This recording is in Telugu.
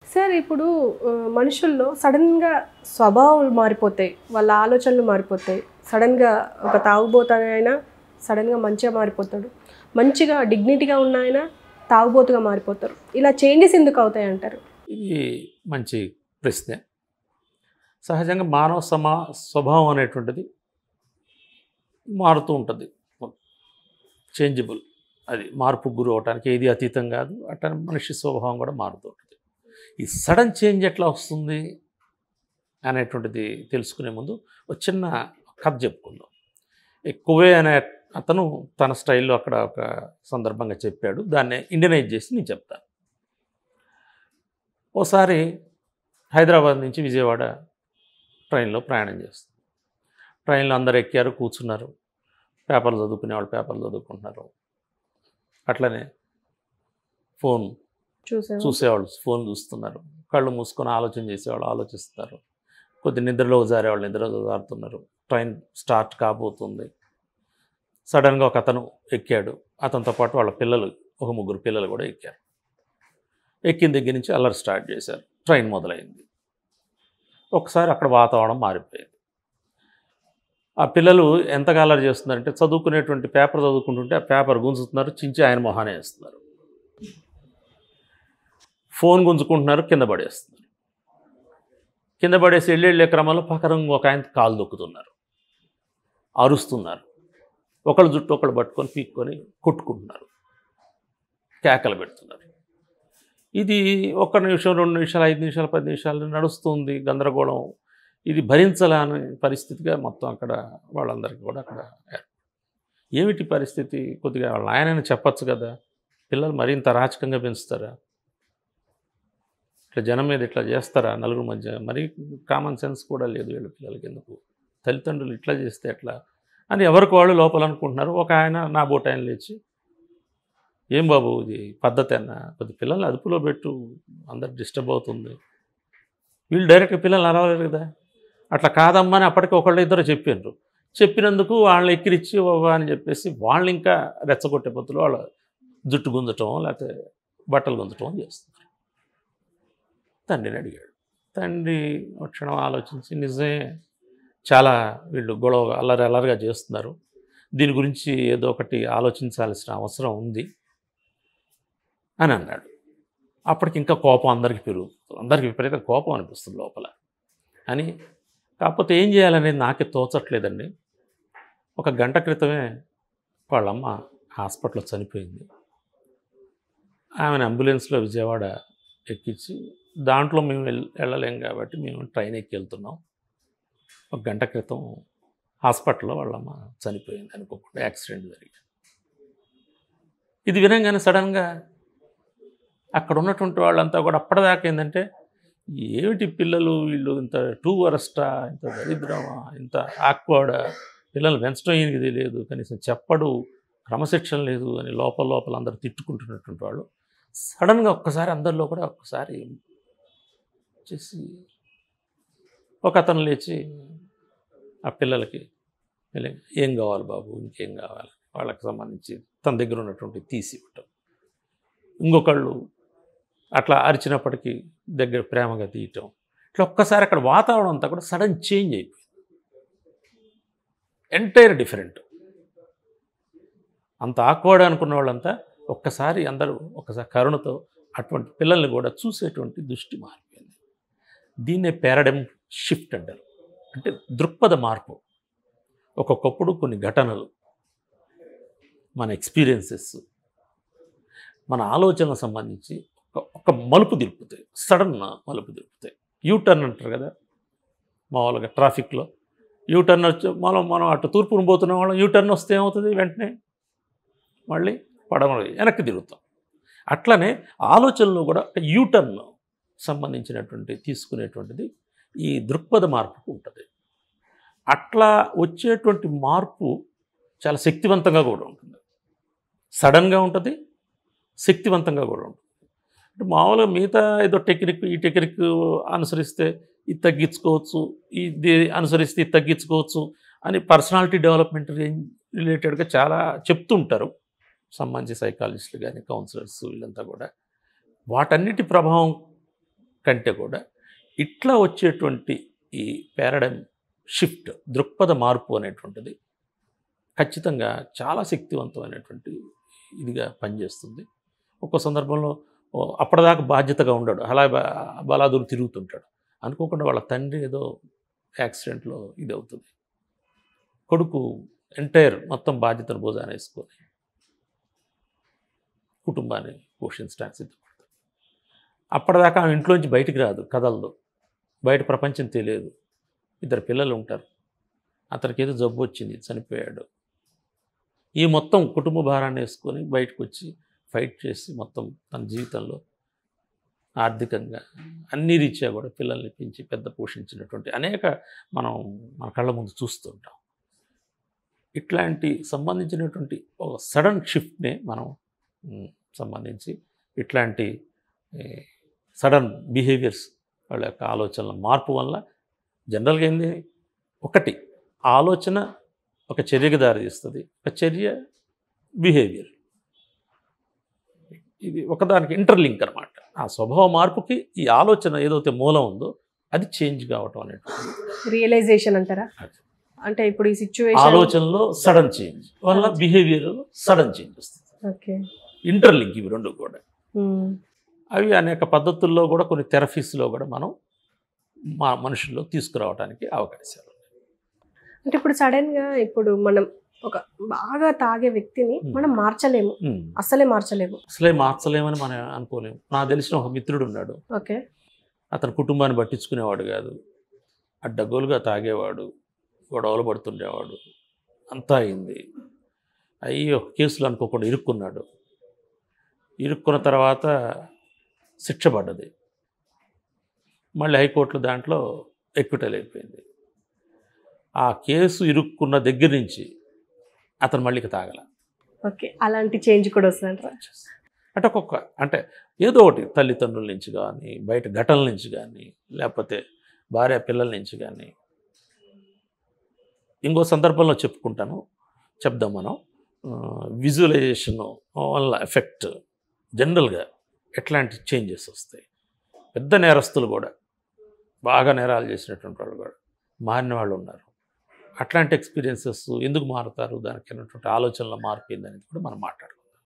సార్ ఇప్పుడు ఆ, మనుషుల్లో సడన్గా స్వభావాలు మారిపోతాయి వాళ్ళ ఆలోచనలు మారిపోతాయి సడన్గా ఒక తాగుబోతానైనా సడన్గా మంచిగా మారిపోతాడు మంచిగా డిగ్నిటీగా ఉన్న ఆయన తాగుబోతుగా మారిపోతారు ఇలా చేంజెస్ ఎందుకు అవుతాయి అంటారు ఇది మంచి ప్రశ్నే సహజంగా మానవ సమా స్వభావం అనేటువంటిది మారుతూ ఉంటుంది చేంజబుల్ అది మార్పు గురి అవటానికి ఏది అతీతం కాదు అట్లా మనిషి స్వభావం కూడా మారుతూ ఉంటుంది ఈ సడన్ చేంజ్ ఎట్లా వస్తుంది అనేటువంటిది తెలుసుకునే ముందు ఒక చిన్న కథ చెప్పుకుందాం ఈ కువే అనే అతను తన స్టైల్లో అక్కడ ఒక సందర్భంగా చెప్పాడు దాన్ని ఇండియనైజ్ చేసి నేను చెప్తాను ఓసారి హైదరాబాద్ నుంచి విజయవాడ ట్రైన్లో ప్రయాణం చేస్తుంది ట్రైన్లో అందరు ఎక్కారు కూర్చున్నారు పేపర్లు చదువుకునే వాళ్ళు పేపర్లు చదువుకుంటున్నారు అట్లనే ఫోన్ చూసాను చూసేవాళ్ళు ఫోన్ చూస్తున్నారు కళ్ళు మూసుకొని ఆలోచన చేసేవాళ్ళు ఆలోచిస్తారు కొద్ది నిద్రలో జారేవాళ్ళు నిద్రలో జారుతున్నారు ట్రైన్ స్టార్ట్ కాబోతుంది సడన్గా ఒక అతను ఎక్కాడు అతనితో పాటు వాళ్ళ పిల్లలు ఒక ముగ్గురు పిల్లలు కూడా ఎక్కారు ఎక్కిన దగ్గర నుంచి అల్లరి స్టార్ట్ చేశారు ట్రైన్ మొదలైంది ఒకసారి అక్కడ వాతావరణం మారిపోయింది ఆ పిల్లలు ఎంతగా అల్లరి చేస్తున్నారంటే చదువుకునేటువంటి పేపర్ చదువుకుంటుంటే ఆ పేపర్ గుంజుతున్నారు చించి ఆయన మొహానే వేస్తున్నారు ఫోన్ గుంజుకుంటున్నారు కింద పడేస్తున్నారు కింద పడేసి వెళ్ళి వెళ్ళే క్రమంలో పక్కన ఒక ఆయన కాలు దొక్కుతున్నారు అరుస్తున్నారు ఒకళ్ళు జుట్టు ఒకళ్ళు పట్టుకొని పీక్కొని కొట్టుకుంటున్నారు కేకలు పెడుతున్నారు ఇది ఒక్క నిమిషం రెండు నిమిషాలు ఐదు నిమిషాలు పది నిమిషాలు నడుస్తుంది గందరగోళం ఇది భరించలేని పరిస్థితిగా మొత్తం అక్కడ వాళ్ళందరికీ కూడా అక్కడ ఏర్పడింది. ఏమిటి పరిస్థితి కొద్దిగా వాళ్ళ ఆయనని చెప్పచ్చు కదా పిల్లలు మరింత అరాచకంగా పెంచుతారా ఇట్లా జనం మీద ఇట్లా చేస్తారా నలుగురు మధ్య మరీ కామన్ సెన్స్ కూడా లేదు వీళ్ళ పిల్లలకి ఎందుకు తల్లిదండ్రులు ఇట్లా చేస్తే ఎట్లా అని ఎవరికి వాళ్ళు లోపల అనుకుంటున్నారు ఒక ఆయన నా బోట ఆయన లేచి ఏం బాబు ఇది పద్ధతి అన్న కొద్ది పిల్లల్ని అదుపులో పెట్టు అందరు డిస్టర్బ్ అవుతుంది వీళ్ళు డైరెక్ట్గా పిల్లల్ని అరవలేరు కదా అట్లా కాదమ్మా అని అప్పటికి ఒకళ్ళు ఇద్దరు చెప్పినారు చెప్పినందుకు వాళ్ళని ఎక్కిరిచ్చి ఓ అని చెప్పేసి వాళ్ళు ఇంకా రెచ్చగొట్టే పొత్తులు వాళ్ళ జుట్టు గుంజటం లేకపోతే బట్టలు గుంజటం చేస్తున్నారు తండ్రిని అడిగాడు తండ్రి ఒక క్షణం ఆలోచించి నిజమే చాలా వీళ్ళు గొడవ అల్లరి అల్లరిగా చేస్తున్నారు దీని గురించి ఏదో ఒకటి ఆలోచించాల్సిన అవసరం ఉంది అని అన్నాడు అప్పటికి ఇంకా కోపం అందరికీ పెరుగుతుంది అందరికీ విపరీత కోపం అనిపిస్తుంది లోపల అని కాకపోతే ఏం చేయాలనేది నాకే తోచట్లేదండి ఒక గంట క్రితమే వాళ్ళమ్మ హాస్పిటల్లో చనిపోయింది ఆమెను అంబులెన్స్లో విజయవాడ ఎక్కించి దాంట్లో మేము వెళ్ వెళ్ళలేం కాబట్టి మేము ట్రైన్ ఎక్కి వెళ్తున్నాం ఒక గంట క్రితం హాస్పిటల్లో వాళ్ళమ్మ చనిపోయింది అనుకోకుండా యాక్సిడెంట్ జరిగి ఇది వినంగానే సడన్గా అక్కడ ఉన్నటువంటి వాళ్ళంతా కూడా అప్పటిదాకా ఏంటంటే ఏమిటి పిల్లలు వీళ్ళు ఇంత టూ వరస్టా ఇంత దరిద్రమా ఇంత ఆక్వాడా పిల్లలు పెంచడం ఈయనకి తెలియదు కనీసం చెప్పడు క్రమశిక్షణ లేదు అని లోపల లోపల అందరూ తిట్టుకుంటున్నటువంటి వాళ్ళు సడన్గా ఒక్కసారి అందరిలో కూడా ఒక్కసారి చేసి ఒక అతను లేచి ఆ పిల్లలకి "పిల్ల- ఏం కావాలి బాబు ఇంకేం కావాలి వాళ్ళకి సంబంధించి తన దగ్గర ఉన్నటువంటి తీసి ఇవ్వటం ఇంకొకళ్ళు అట్లా అరిచినప్పటికీ దగ్గర ప్రేమగా తీయటం ఇట్లా ఒక్కసారి అక్కడ వాతావరణం అంతా కూడా సడన్ చేంజ్ అయిపోయింది ఎంటైర్ డిఫరెంట్ అంత ఆక్వర్డ్ అనుకున్న వాళ్ళంతా ఒక్కసారి అందరూ ఒక్కసారి కరుణతో అటువంటి పిల్లల్ని కూడా చూసేటువంటి దృష్టి మారిపోయింది దీన్నే పారాడమ్ షిఫ్ట్ అంటారు అంటే దృక్పథ మార్పు ఒక్కొక్కప్పుడు కొన్ని ఘటనలు మన ఎక్స్పీరియన్సెస్ మన ఆలోచనలకు సంబంధించి ఒక ఒక మలుపు తిరుపుతాయి సడన్ మలుపు తిరుపుతాయి యూటర్న్ అంటారు కదా మామూలుగా ట్రాఫిక్లో యూటర్న్ వచ్చి మనం మనం అటు తూర్పును పోతున్న వాళ్ళం యూటర్న్ వస్తే ఏమవుతుంది వెంటనే మళ్ళీ పడమ వెనక్కి తిరుగుతాం అట్లనే ఆలోచనలో కూడా ఒక యూటర్న్ సంబంధించినటువంటి తీసుకునేటువంటిది ఈ దృక్పథ మార్పుకు ఉంటుంది అట్లా వచ్చేటువంటి మార్పు చాలా శక్తివంతంగా కూడా ఉంటుంది సడన్గా ఉంటుంది శక్తివంతంగా కూడా ఉంటుంది అంటే మామూలుగా మిగతా ఏదో టెక్నిక్ ఈ టెక్నిక్ అనుసరిస్తే ఇది తగ్గించుకోవచ్చు ఇది అనుసరిస్తే ఇది తగ్గించుకోవచ్చు అని పర్సనాలిటీ డెవలప్మెంట్ రిలేటెడ్గా చాలా చెప్తుంటారు సంబంధించి సైకాలజిస్టులు కానీ కౌన్సిలర్స్ వీళ్ళంతా కూడా వాటన్నిటి ప్రభావం కంటే కూడా ఇట్లా వచ్చేటువంటి ఈ పారాడైమ్ షిఫ్ట్ దృక్పథ మార్పు అనేటువంటిది ఖచ్చితంగా చాలా శక్తివంతమైనటువంటి ఇదిగా పనిచేస్తుంది ఒక్కో సందర్భంలో ఓ అప్పటిదాకా బాధ్యతగా ఉండడు అలా బ- బలాదురు తిరుగుతుంటాడు అనుకోకుండా వాళ్ళ తండ్రి ఏదో యాక్సిడెంట్లో ఇది అవుతుంది కొడుకు ఎంటైర్ మొత్తం బాధ్యతను భుజాన వేసుకొని కుటుంబాన్ని పోషించడానికి సిద్ధపడతాడు అప్పటిదాకా ఆమె ఇంట్లోంచి బయటికి రాదు కథల్లో బయట ప్రపంచం తెలియదు ఇద్దరు పిల్లలు ఉంటారు అతనికి ఏదో జబ్బు వచ్చింది చనిపోయాడు ఈ మొత్తం కుటుంబ భారాన్ని వేసుకొని బయటకు వచ్చి ఫైట్ చేసి మొత్తం తన జీవితంలో ఆర్థికంగా అన్ని రీత్యా కూడా పిల్లల్ని పెంచి పెద్ద పోషించినటువంటి అనేక మనం మన కళ్ళ ముందు చూస్తుంటాం ఇట్లాంటి సంబంధించినటువంటి ఒక సడన్ షిఫ్ట్ని మనం మ్, సంబంధించి ఇట్లాంటి సడన్ బిహేవియర్స్ వాళ్ళ యొక్క ఆలోచనల మార్పు వల్ల జనరల్గా ఏంది ఒకటి ఆలోచన ఒక చర్యకి దారితీస్తుంది ఒక చర్య బిహేవియర్ ఇది ఒకదానికి ఇంటర్లింక్ అనమాట ఆ స్వభావ మార్పుకి ఈ ఆలోచన ఏదైతే మూలం ఉందో అది చేంజ్ కావటం అనేటువంటి రియలైజేషన్ అంటారా అది. అంటే ఇప్పుడు ఈ సిచ్యువేషన్ ఆలోచనలో సడన్ చేంజ్ వల్ల బిహేవియర్ సడన్ చేంజ్ వస్తుంది ఓకే ఇంటర్లింక్ ఇవి రెండు కూడా అవి అనేక పద్ధతుల్లో కూడా కొన్ని థెరపీస్లో కూడా మనం మా మనుషుల్లో తీసుకురావడానికి అవకాశాలు ఉన్నాయి. అంటే ఇప్పుడు సడన్ గా ఇప్పుడు మనం ఒక బాగా తాగే వ్యక్తిని Hmm. మనం మార్చలేము ఉమ్. అస్సలే మార్చలేము అసలే మార్చలేమని మనం అనుకోలేము నాకు తెలిసిన ఒక మిత్రుడు ఉన్నాడు ఓకే అతని కుటుంబాన్ని పట్టించుకునేవాడు కాదు అడ్డగోలుగా తాగేవాడు గొడవలు పడుతుండేవాడు అంతా అయింది అయ్యి ఒక కేసులు అనుకోకుండా ఇరుక్కున్నాడు ఇరుక్కున్న తర్వాత శిక్ష పడ్డది మళ్ళీ హైకోర్టులో దాంట్లో ఎక్విటల్ అయిపోయింది ఆ కేసు ఇరుక్కున్న దగ్గర నుంచి అతను మళ్ళీ ఇక తాగల ఓకే అలాంటి చేంజ్ కూడా వస్తుందంటారా అంటే ఒక్కొక్క అంటే ఏదో ఒకటి తల్లిదండ్రుల నుంచి కానీ బయట ఘటనల నుంచి కానీ లేకపోతే భార్య పిల్లల నుంచి కానీ ఇంకో సందర్భంలో చెప్పుకుంటాను చెప్దాం మనం విజువలైజేషన్ వల్ల ఎఫెక్ట్ జనరల్గా ఎట్లాంటి చేంజెస్ వస్తాయి పెద్ద నేరస్తులు కూడా బాగా నేరాలు చేసినటువంటి వాళ్ళు కూడా మారిన వాళ్ళు ఉన్నారు అట్లాంటి ఎక్స్పీరియన్సెస్ ఎందుకు మారుతారు దానికి ఉన్నటువంటి ఆలోచనల మార్పు ఏందనేది కూడా మనం మాట్లాడుకుందాం